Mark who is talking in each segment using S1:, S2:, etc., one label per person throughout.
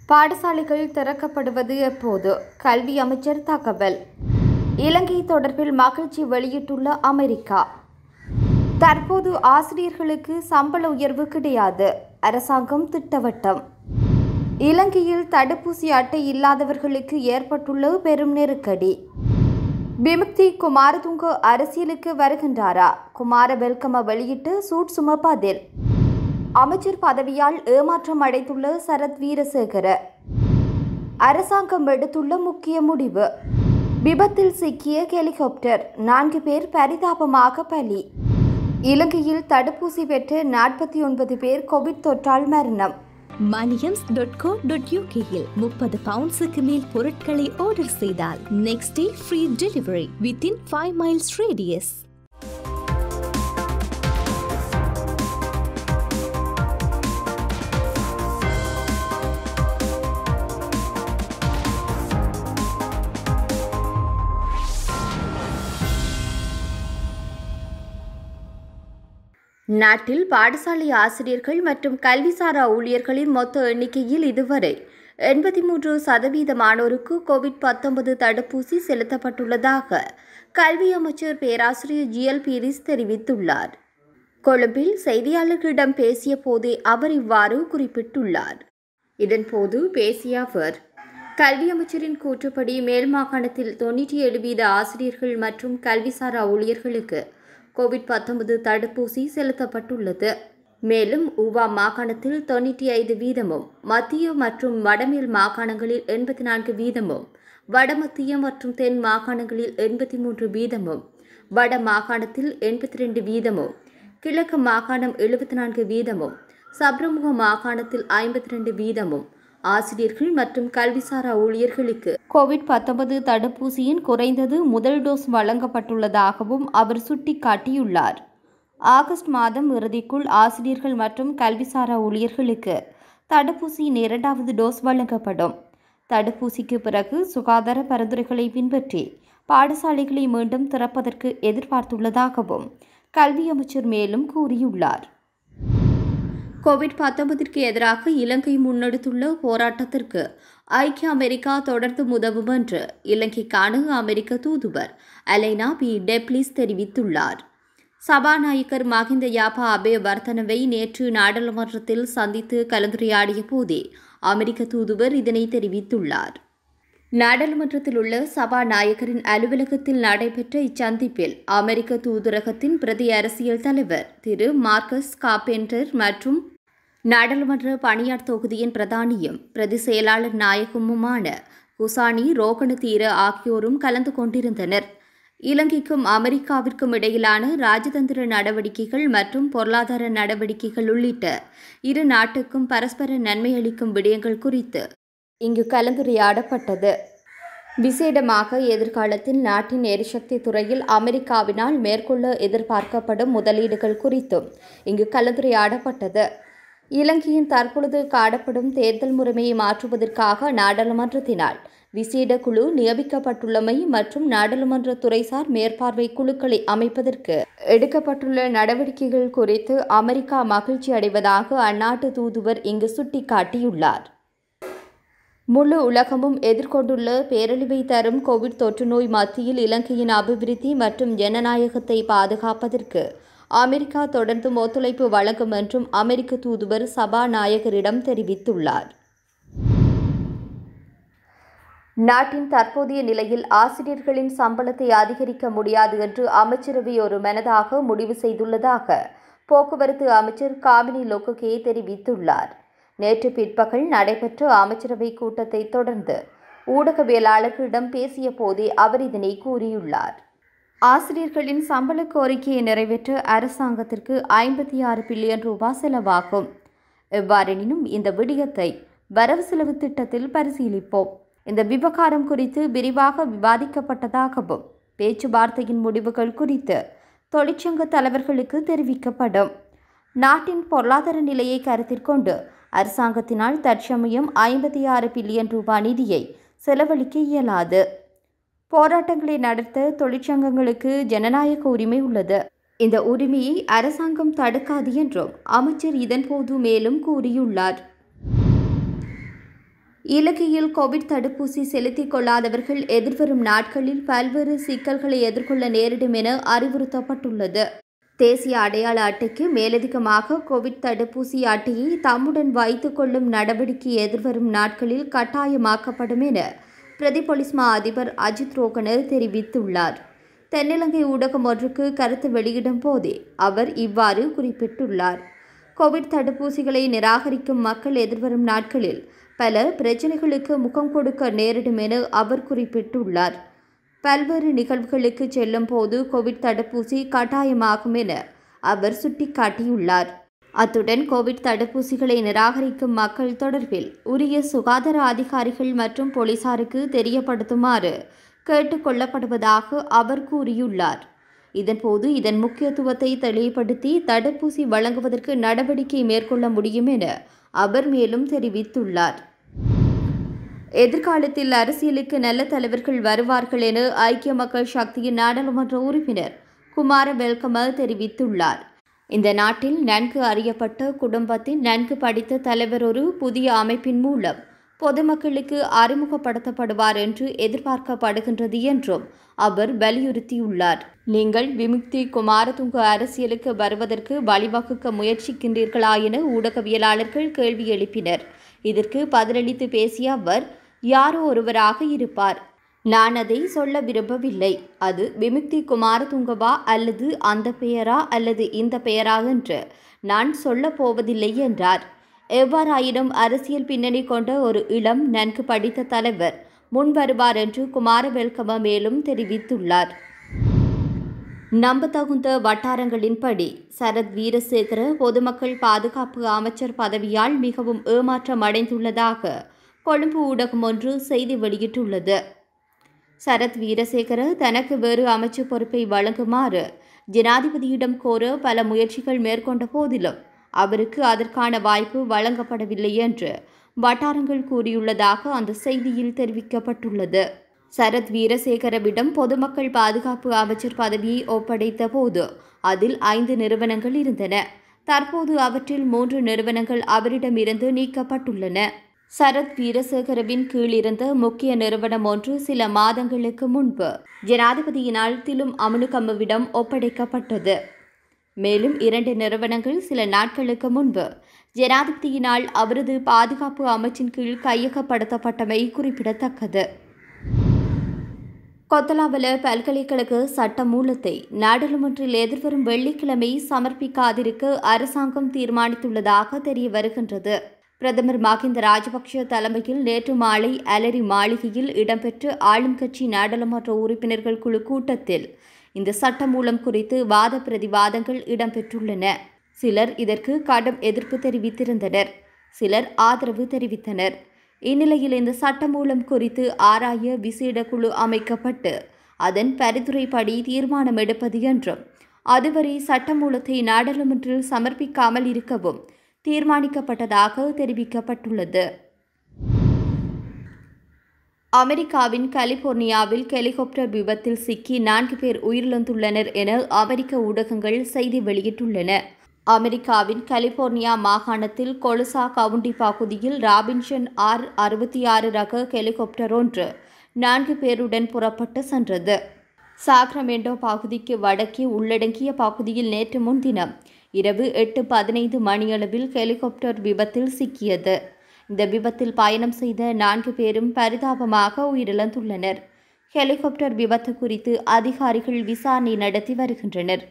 S1: பாடசாலைகள் திறக்கப்படுவது எப்போது கல்வி அமைச்சர் தகவல் இலங்கை தொடர்பில் மகிழ்ச்சி வெளியிட்டுள்ள அமெரிக்கா தற்போது ஆசிரியர்களுக்கு சம்பள உயர்வு கிடையாது அரசாங்கம் திட்டவட்டம் இலங்கையில் தடுப்பூசி அட்டை இல்லாதவர்களுக்கு ஏற்பட்டுள்ள பெரும் நெருக்கடி விமுக்தி குமாரதுங்க அரசியலுக்கு வருகின்றாரா குமார வெல்கம வெளியிட்டு சூட் சுமப்பதில் அமைச்சர் பதவியால் ஏமாற்றம் அடைந்துள்ள சரத் வீரசேகர அரசாங்கம் எடுத்துள்ள முக்கிய முடிவு விபத்தில் சிக்கிய ஹெலிகாப்டர் நான்கு பேர் பரிதாபமாக பலி இலங்கையில் தடுப்பூசி பெற்ற நாற்பத்தி ஒன்பது பேர் கோவிட் தொற்றால் மரணம்
S2: மணியம்ஸ் டாட் கோ டாட் யூகேயில் முப்பது பவுண்ட்ஸுக்கு மேல் பொருட்களை ஆர்டர் செய்தால் next day free delivery within five miles radius
S1: நாட்டில் பாடசாலை ஆசிரியர்கள் மற்றும் கல்விசாரா ஊழியர்களின் மொத்த எண்ணிக்கையில் இதுவரை எண்பத்தி மூன்று சதவீதமானோருக்கு கோவிட் பத்தொன்பது தடுப்பூசி செலுத்தப்பட்டுள்ளதாக கல்வி அமைச்சர் பேராசிரியர் ஜிஎல் பீரிஸ் தெரிவித்துள்ளார் கொழும்பில் செய்தியாளர்களிடம் பேசிய போதே அவர் இவ்வாறு குறிப்பிட்டுள்ளார் இதன்போது பேசிய அவர் கல்வி அமைச்சரின் கூற்றுப்படி மேல் மாகாணத்தில் தொன்னூற்றி ஏழு வீத ஆசிரியர்கள் மற்றும் கல்விசாரா ஊழியர்களுக்கு கோவிட் பத்தொன்பது தடுப்பூசி செலுத்தப்பட்டுள்ளது மேலும் ஊவா மாகாணத்தில் தொன்னூற்றி ஐந்து வீதமும் மத்திய மற்றும் வடமேல் மாகாணங்களில் எண்பத்தி நான்கு வீதமும் வடமத்திய மற்றும் தென் மாகாணங்களில் எண்பத்தி மூன்று வீதமும் வட மாகாணத்தில் எண்பத்தி ரெண்டு வீதமும் கிழக்கு மாகாணம் எழுபத்தி நான்கு வீதமும் சப்ரமுக மாகாணத்தில் ஐம்பத்தி ரெண்டு வீதமும் ஆசிரியர்கள் மற்றும் கல்விசாரா ஊழியர்களுக்கு கோவிட் பத்தொன்பது தடுப்பூசியின் குறைந்தது முதல் டோஸ் வழங்கப்பட்டுள்ளதாகவும் அவர் சுட்டிக்காட்டியுள்ளார் ஆகஸ்ட் மாதம் இறுதிக்குள் ஆசிரியர்கள் மற்றும் கல்விசாரா ஊழியர்களுக்கு தடுப்பூசியின் இரண்டாவது டோஸ் வழங்கப்படும் தடுப்பூசிக்கு பிறகு சுகாதார பரிந்துரைகளை பின்பற்றி பாடசாலைகளை மீண்டும் திறப்பதற்கு எதிர்பார்த்துள்ளதாகவும் கல்வி அமைச்சர் மேலும் கூறியுள்ளார் கோவிட் பத்தொன்பதிற்கு எதிராக இலங்கை முன்னெடுத்துள்ள போராட்டத்திற்கு ஐக்கிய அமெரிக்கா தொடர்ந்து உதவும் என்று இலங்கைக்கான அமெரிக்க தூதுவர் அலைனா பி டெப்லிஸ் தெரிவித்துள்ளார் சபாநாயகர் மஹிந்த யாபா அபே வர்த்தனவை நேற்று நாடாளுமன்றத்தில் சந்தித்து கலந்துரையாடிய போதே அமெரிக்க தூதுவர் இதனை தெரிவித்துள்ளார் நாடாளுமன்றத்தில் உள்ள சபாநாயகரின் அலுவலகத்தில் நடைபெற்ற இச்சந்திப்பில் அமெரிக்க தூதரகத்தின் பிரதி அரசியல் தலைவர் திரு மார்க்கஸ் காப்பென்டர் மற்றும் நாடாளுமன்ற பணியார் தொகுதியின் பிரதானியும் பிரதி செயலாளர் நாயகமுமான குசானி ரோகணதீர ஆகியோரும் கலந்து கொண்டிருந்தனர் இலங்கைக்கும் அமெரிக்காவிற்கும் இடையிலான ராஜதந்திர நடவடிக்கைகள் மற்றும் பொருளாதார நடவடிக்கைகள் உள்ளிட்ட இரு நாட்டுக்கும் பரஸ்பர நன்மை அளிக்கும் விடயங்கள் குறித்து இங்கு கலந்துரையாடப்பட்டது விசேடமாக எதிர்காலத்தில் நாட்டின் எரிசக்தி துறையில் அமெரிக்காவினால் மேற்கொள்ள எதிர்பார்க்கப்படும் முதலீடுகள் குறித்தும் இங்கு கலந்துரையாடப்பட்டது இலங்கையின் தற்பொழுது காணப்படும் தேர்தல் முறைமையை மாற்றுவதற்காக நாடாளுமன்றத்தினால் விசேட குழு நியமிக்கப்பட்டுள்ளமை மற்றும் நாடாளுமன்ற துறைசார் மேற்பார்வை குழுக்களை அமைப்பதற்கு எடுக்கப்பட்டுள்ள நடவடிக்கைகள் குறித்து அமெரிக்கா மகிழ்ச்சி அடைவதாக அந்நாட்டு தூதுவர் இங்கு சுட்டிக்காட்டியுள்ளார் முழு உலகமும் எதிர்கொண்டுள்ள பேரழிவை தரும் கோவிட் தொற்று நோய் மத்தியில் இலங்கையின் அபிவிருத்தி மற்றும் ஜனநாயகத்தை பாதுகாப்பதற்கு அமெரிக்கா தொடர்ந்தும் ஒத்துழைப்பு வழங்கும் என்றும் அமெரிக்க தூதுவர் சபாநாயகரிடம் தெரிவித்துள்ளார் நாட்டின் தற்போதைய நிலையில் ஆசிரியர்களின் சம்பளத்தை அதிகரிக்க முடியாது என்று அமைச்சரவை ஒரு மனதாக முடிவு செய்துள்ளதாக போக்குவரத்து அமைச்சர் காமினி லோககே தெரிவித்துள்ளார் நேற்று பிற்பகல் நடைபெற்ற அமைச்சரவை கூட்டத்தை தொடர்ந்து ஊடகவியலாளர்களிடம் பேசிய போதே அவர் இதனை கூறியுள்ளார் ஆசிரியர்களின் சம்பள கோரிக்கையை நிறைவேற்ற அரசாங்கத்திற்கு ஐம்பத்தி ஆறு பில்லியன் ரூபாய் செலவாகும் எவ்வாறெனினும் இந்த விடயத்தை வரவு செலவு திட்டத்தில் பரிசீலிப்போம் இந்த விவகாரம் குறித்து விரிவாக விவாதிக்கப்பட்டதாகவும் பேச்சுவார்த்தையின் முடிவுகள் குறித்து தொழிற்சங்க தலைவர்களுக்கு தெரிவிக்கப்படும் நாட்டின் பொருளாதார நிலையை கருத்தில் கொண்டு அரசாங்கத்தினால் தற்சமயம் ஐம்பத்தி ஆறு பில்லியன் ரூபாய் நிதியை செலவழிக்க இயலாது போராட்டங்களை நடத்த தொழிற்சங்கங்களுக்கு ஜனநாயக உரிமை உள்ளது இந்த உரிமையை அரசாங்கம் தடுக்காது என்றும் அமைச்சர் இதன்போது மேலும் கூறியுள்ளார் இலங்கையில் கோவிட் தடுப்பூசி செலுத்திக் கொள்ளாதவர்கள் எதிர்வரும் நாட்களில் பல்வேறு சிக்கல்களை எதிர்கொள்ள நேரிடும் என அறிவுறுத்தப்பட்டுள்ளது தேசிய அடையாள அட்டைக்கு மேலதிகமாக கோவிட் தடுப்பூசி அட்டையை தம்முடன் வைத்துக் கொள்ளும் நடவடிக்கை எதிர்வரும் நாட்களில் கட்டாயமாக்கப்படும் என பிரதி போலீஸ் மா அதிபர் அஜித் ரோகன தெரிவித்துள்ளார் தென்னிலங்கை ஊடகம் ஒன்றுக்கு கருத்து வெளியிடும் போதே அவர் இவ்வாறு குறிப்பிட்டுள்ளார் கோவிட் தடுப்பூசிகளை நிராகரிக்கும் மக்கள் எதிர்வரும் நாட்களில் பல பிரச்சனைகளுக்கு முகம் கொடுக்க நேரிடும் என அவர் குறிப்பிட்டுள்ளார் பல்வேறு நிகழ்வுகளுக்கு செல்லும் போது கோவிட் தடுப்பூசி கட்டாயமாகும் என அவர் சுட்டிக்காட்டியுள்ளார் அத்துடன் கோவிட் தடுப்பூசிகளை நிராகரிக்கும் மக்கள் தொடர்பில் உரிய சுகாதார அதிகாரிகள் மற்றும் போலீசாருக்கு தெரியப்படுத்துமாறு கேட்டுக் கொள்ளப்படுவதாக அவர் கூறியுள்ளார் இதன்போது இதன் முக்கியத்துவத்தை தெளிவுபடுத்தி தடுப்பூசி வழங்குவதற்கு நடவடிக்கை மேற்கொள்ள முடியும் என அவர் மேலும் தெரிவித்துள்ளார் எதிர்காலத்தில் அரசியலுக்கு நல்ல தலைவர்கள் வருவார்கள் என ஐக்கிய மக்கள் சக்தியின் நாடாளுமன்ற உறுப்பினர் குமார வெல்கம தெரிவித்துள்ளார் இந்த நாட்டில் நன்கு அறியப்பட்ட குடும்பத்தின் நன்கு படித்த தலைவர் ஒரு புதிய அமைப்பின் மூலம் பொதுமக்களுக்கு அறிமுகப்படுத்தப்படுவார் என்று எதிர்பார்க்கப்படுகின்றது என்றும் அவர் வலியுறுத்தியுள்ளார் நீங்கள் விமுக்தி குமாரதுங்க அரசியலுக்கு வருவதற்கு வழிவகுக்க முயற்சிக்கின்றீர்களா என ஊடகவியலாளர்கள் கேள்வி எழுப்பினர் இதற்கு பதிலளித்து பேசிய அவர் யாரோ ஒருவராக இருப்பார் நான் அதை சொல்ல விரும்பவில்லை அது விமுக்தி குமாரதுங்கவா அல்லது அந்த பெயரா அல்லது இந்த பெயரா என்று நான் சொல்லப் போவதில்லை என்றார் எவ்வாறாயினும் அரசியல் பின்னணி கொண்ட ஒரு இளம் நன்கு படித்த தலைவர் முன் வருவார் என்று குமாரவெல்கம மேலும் தெரிவித்துள்ளார் நம்பத்தகுந்த வட்டாரங்களின்படி சரத் வீரசேகர பொதுமக்கள் பாதுகாப்பு அமைச்சர் பதவியால் மிகவும் ஏமாற்றம் அடைந்துள்ளதாக கொழும்பு ஊடகம் ஒன்று செய்தி வெளியிட்டுள்ளது சரத் வீரசேகர தனக்கு வேறு அமைச்சு பொறுப்பை வழங்குமாறு ஜனாதிபதியிடம் கோர பல முயற்சிகள் மேற்கொண்ட போதிலும் அவருக்கு அதற்கான வாய்ப்பு வழங்கப்படவில்லை என்று வட்டாரங்கள் கூறியுள்ளதாக அந்த செய்தியில் தெரிவிக்கப்பட்டுள்ளது சரத் வீரசேகரவிடம் பொதுமக்கள் பாதுகாப்பு அமைச்சர் பதவியை ஒப்படைத்த போது அதில் ஐந்து நிறுவனங்கள் இருந்தன தற்போது அவற்றில் மூன்று நிறுவனங்கள் அவரிடமிருந்து நீக்கப்பட்டுள்ளன சரத் வீரசேகரவின் கீழ் இருந்த முக்கிய நிறுவனம் ஒன்று சில மாதங்களுக்கு முன்பு ஜனாதிபதியினால் திலும் அமுனுகம்முவிடம் ஒப்படைக்கப்பட்டது மேலும் இரண்டு நிறுவனங்கள் சில நாட்களுக்கு முன்பு ஜனாதிபதியினால் அவரது பாதுகாப்பு அமைச்சின் கீழ் கையகப்படுத்தப்பட்டமை குறிப்பிடத்தக்கது கொத்தலாவல பல்கலைக்கழக சட்ட மூலத்தை நாடாளுமன்றில் எதிர்வரும் வெள்ளிக்கிழமை சமர்ப்பிக்காதிருக்க அரசாங்கம் தீர்மானித்துள்ளதாக தெரிய வருகின்றது பிரதமர் மஹிந்த ராஜபக்ஷ தலைமையில் நேற்று மாலை அலரி மாளிகையில் இடம்பெற்ற ஆளும் கட்சி நாடாளுமன்ற உறுப்பினர்கள் குழு கூட்டத்தில் இந்த சட்டமூலம் குறித்து வாத பிரதிவாதங்கள் இடம்பெற்றுள்ளன சிலர் இதற்கு கடும் எதிர்ப்பு தெரிவித்திருந்தனர் சிலர் ஆதரவு தெரிவித்தனர் இந்நிலையில் இந்த சட்டமூலம் குறித்து ஆராய விசேட குழு அமைக்கப்பட்டு அதன் பரிந்துரைப்படி தீர்மானம் எடுப்பது என்றும் அதுவரை சட்டமூலத்தை நாடாளுமன்றில் சமர்ப்பிக்காமல் இருக்கவும் தீர்மானிக்கப்பட்டதாக தெரிவிக்கப்பட்டுள்ளது அமெரிக்காவின் கலிபோர்னியாவில் ஹெலிகாப்டர் விபத்தில் சிக்கி நான்கு பேர் உயிரிழந்துள்ளனர் என அமெரிக்க ஊடகங்கள் செய்தி வெளியிட்டுள்ளன அமெரிக்காவின் கலிபோர்னியா மாகாணத்தில் கொலுசா கவுண்டி பகுதியில் ராபின்சன் ஆர் அறுபத்தி ஆறு ரக ஹெலிகாப்டர் ஒன்று நான்கு பேருடன் புறப்பட்டு சென்றது சாக்ரமெண்டோ பகுதிக்கு வடக்கே உள்ளடங்கிய பகுதியில் நேற்று முன்தினம் இரவு எட்டு பதினைந்து மணியளவில் ஹெலிகாப்டர் விபத்தில் சிக்கியது இந்த விபத்தில் பயணம் செய்த நான்கு பேரும் பரிதாபமாக உயிரிழந்துள்ளனர் ஹெலிகாப்டர் விபத்து குறித்து அதிகாரிகள் விசாரணை நடத்தி வருகின்றனர்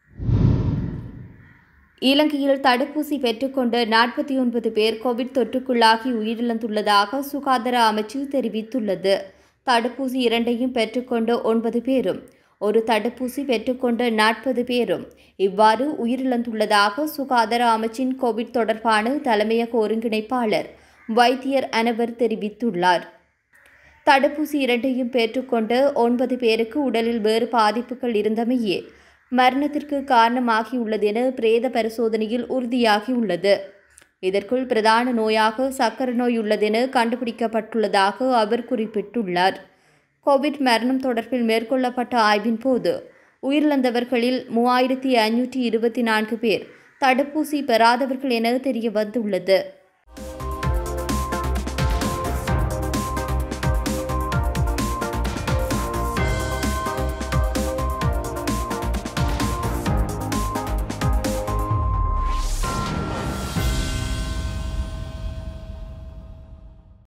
S1: இலங்கையில் தடுப்பூசி பெற்றுக்கொண்ட நாற்பத்தி ஒன்பது பேர் கோவிட் தொற்றுக்குள்ளாகி உயிரிழந்துள்ளதாக சுகாதார அமைச்சு தெரிவித்துள்ளது தடுப்பூசி இரண்டையும் பெற்றுக்கொண்ட ஒன்பது பேரும் ஒரு தடுப்பூசி பெற்றுக்கொண்ட நாற்பது பேரும் இவ்வாறு உயிரிழந்துள்ளதாக சுகாதார அமைச்சின் கோவிட் தொடர்பான தலைமையக ஒருங்கிணைப்பாளர் வைத்தியர் அனவர் தெரிவித்துள்ளார் தடுப்பூசி இரண்டையும் பெற்றுக்கொண்ட ஒன்பது பேருக்கு உடலில் வேறு பாதிப்புகள் இருந்தமையே மரணத்திற்கு காரணமாகியுள்ளது என பிரேத பரிசோதனையில் உறுதியாகியுள்ளது இதற்குள் பிரதான நோயாக சக்கர நோய் உள்ளதென கண்டுபிடிக்கப்பட்டுள்ளதாக அவர் குறிப்பிட்டுள்ளார் கோவிட் மரணம் தொடர்பில் மேற்கொள்ளப்பட்ட ஆய்வின் போது உயிரிழந்தவர்களில் மூவாயிரத்தி ஐநூற்றி இருபத்தி நான்கு பேர் தடுப்பூசி பெறாதவர்கள் என தெரிய வந்துள்ளது